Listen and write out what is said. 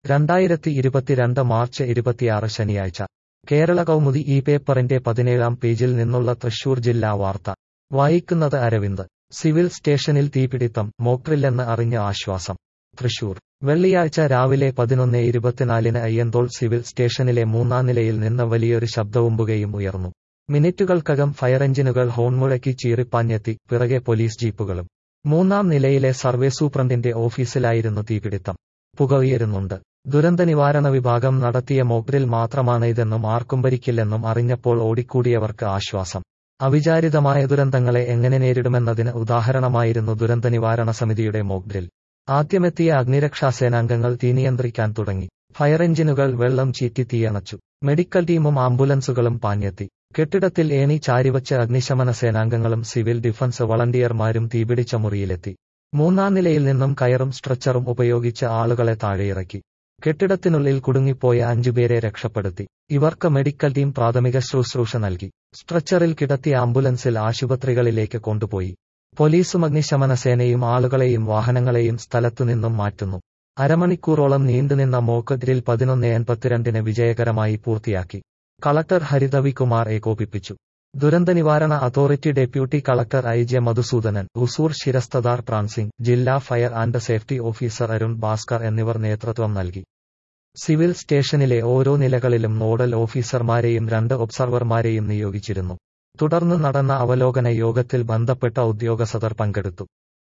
രണ്ടായിരത്തി ഇരുപത്തിരണ്ട് മാർച്ച് ഇരുപത്തിയാറ് ശനിയാഴ്ച കേരള കൗമുദി ഈ പേപ്പറിന്റെ പതിനേഴാം പേജിൽ നിന്നുള്ള തൃശൂർ ജില്ലാ വാർത്ത വായിക്കുന്നത് അരവിന്ദ് സിവിൽ സ്റ്റേഷനിൽ തീപിടിത്തം മോക്രില്ലെന്ന് അറിഞ്ഞ ആശ്വാസം തൃശൂർ വെള്ളിയാഴ്ച രാവിലെ പതിനൊന്ന് ഇരുപത്തിനാലിന് അയ്യന്തോൾ സിവിൽ സ്റ്റേഷനിലെ മൂന്നാം നിലയിൽ നിന്ന് വലിയൊരു ശബ്ദവും പുകയും ഉയർന്നു മിനിറ്റുകൾക്കകം ഫയർ എഞ്ചിനുകൾ ഹോൺ മുഴക്കി ചീറിപ്പാഞ്ഞെത്തി പിറകെ പോലീസ് ജീപ്പുകളും മൂന്നാം നിലയിലെ സർവേ സൂപ്രണ്ടിന്റെ ഓഫീസിലായിരുന്നു തീപിടിത്തം പുക ഉയരുന്നുണ്ട് ദുരന്ത നിവാരണ വിഭാഗം നടത്തിയ മോക്ഡ്രിൽ മാത്രമാണ് ഇതെന്നും ആർക്കും ഭരിക്കില്ലെന്നും അറിഞ്ഞപ്പോൾ ഓടിക്കൂടിയവർക്ക് ആശ്വാസം അവിചാരിതമായ ദുരന്തങ്ങളെ എങ്ങനെ നേരിടുമെന്നതിന് ഉദാഹരണമായിരുന്നു ദുരന്ത നിവാരണ സമിതിയുടെ മോക്ഡ്രിൽ ആദ്യമെത്തിയ അഗ്നിരക്ഷാസേനാംഗങ്ങൾ തീ നിയന്ത്രിക്കാൻ തുടങ്ങി ഫയർ എഞ്ചിനുകൾ വെള്ളം ചീറ്റി തീയണച്ചു മെഡിക്കൽ ടീമും ആംബുലൻസുകളും പാഞ്ഞെത്തി കെട്ടിടത്തിൽ ഏണി ചാരിവച്ച് അഗ്നിശമന സേനാംഗങ്ങളും സിവിൽ ഡിഫൻസ് വളണ്ടിയർമാരും തീപിടിച്ച മുറിയിലെത്തി മൂന്നാം നിലയിൽ നിന്നും കയറും സ്ട്രെച്ചറും ഉപയോഗിച്ച് ആളുകളെ താഴെയിറക്കി കെട്ടിടത്തിനുള്ളിൽ കുടുങ്ങിപ്പോയ അഞ്ചുപേരെ രക്ഷപ്പെടുത്തി ഇവർക്ക് മെഡിക്കൽ ടീം പ്രാഥമിക ശുശ്രൂഷ നൽകി സ്ട്രെച്ചറിൽ കിടത്തിയ ആംബുലൻസിൽ ആശുപത്രികളിലേക്ക് കൊണ്ടുപോയി പോലീസും അഗ്നിശമന സേനയും ആളുകളെയും വാഹനങ്ങളെയും സ്ഥലത്തുനിന്നും മാറ്റുന്നു അരമണിക്കൂറോളം നീണ്ടുനിന്ന മോക്കഡ്രിൽ പതിനൊന്ന് എൺപത്തിരണ്ടിന് വിജയകരമായി പൂർത്തിയാക്കി കളക്ടർ ഹരിതവികുമാർ ഏകോപിപ്പിച്ചു ദുരന്ത നിവാരണ authority deputy collector I J Madhusoodanan ഉസൂർ ശിരസ്തദാർ പ്രാൻസിംഗ് ജില്ലാ fire and safety officer Arun Bhaskar എന്നിവർ നേതൃത്വം നൽകി സിവിൽ സ്റ്റേഷനിലെ ഓരോ നിലകളിലും നോഡൽ ഓഫീസർമാരെയും രണ്ട് ഒബ്സർവർമാരെയും നിയോഗിച്ചിരുന്നു തുടർന്ന് നടന്ന അവലോകന യോഗത്തിൽ ബന്ധപ്പെട്ട ഉദ്യോഗസ്ഥർ പങ്കെടുത്തു